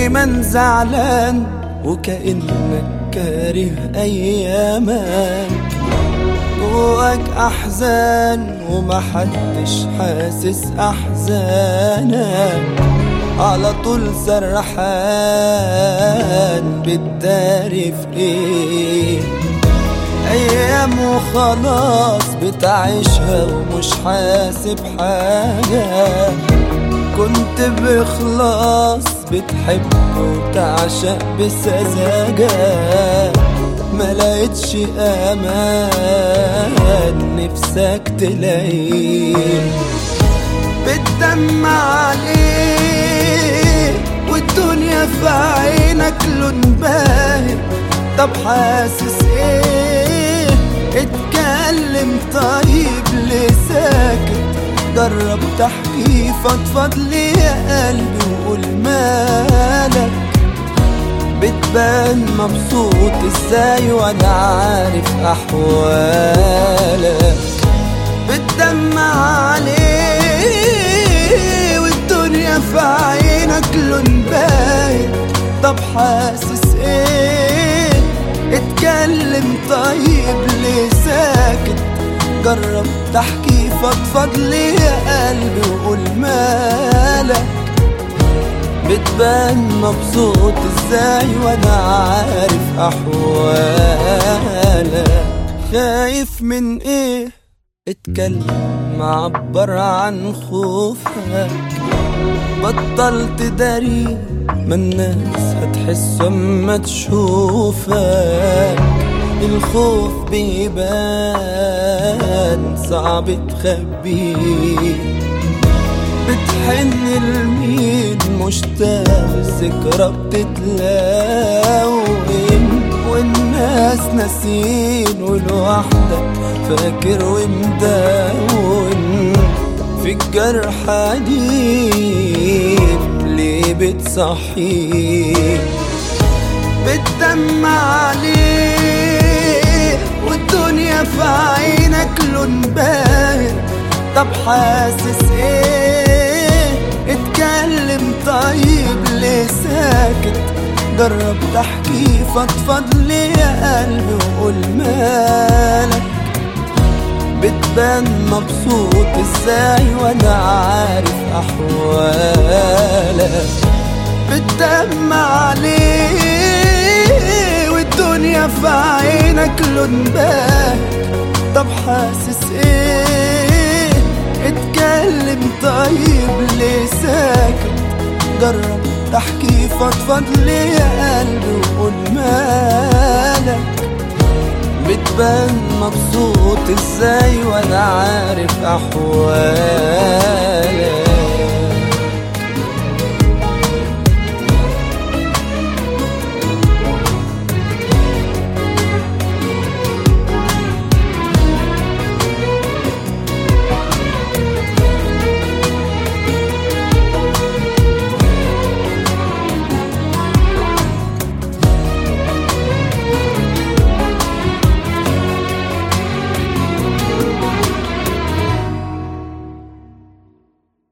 دايما زعلان وكأنك كاره أيامك جواك أحزان ومحدش حاسس أحزانك على طول سرحان بتداري في ايه ايام وخلاص بتعيشها ومش حاسب حاجة كنت بإخلاص بتحب وتعشق بسذاجة ما لقيتش امان نفسك تلاقيه بتدمع عليه والدنيا في عينك لون باهت طب حاسس ايه اتكلم طيب ليه ساكت جرب تحكي فضفض لي يا قلبي وقول مالك بتبان مبسوط ازاي وانا عارف احوالك بتدمع عليه والدنيا في عينك لون باين طب حاسس ايه اتكلم طيب ليه ساكت جرب تحكي فضفض لي يا قلبي وقول مالك بتبان مبسوط ازاي وانا عارف احوالك خايف من ايه اتكلم عبر عن خوفك بطلت داري ما الناس هتحس اما تشوفك الخوف بيبان صعب تخبيه بتحن لمين مشتاق ذكرى بتتلاون والناس ناسين ولوحدك فاكر ومداون في الجرح قديم ليه بتصحيه بتدمع عليه والدنيا في عينك لون باهت طب حاسس ايه اتكلم طيب ليه ساكت جرب تحكي فضفض لي يا قلبي وقول مالك بتبان مبسوط ازاي وانا عارف احوالك بتدمع عليه والدنيا في عينك لون باهت طب حاسس ايه اتكلم طيب ليه ساكت جرب تحكي فضفض لي يا قلبي وقول مالك بتبان مبسوط ازاي وانا عارف احوالك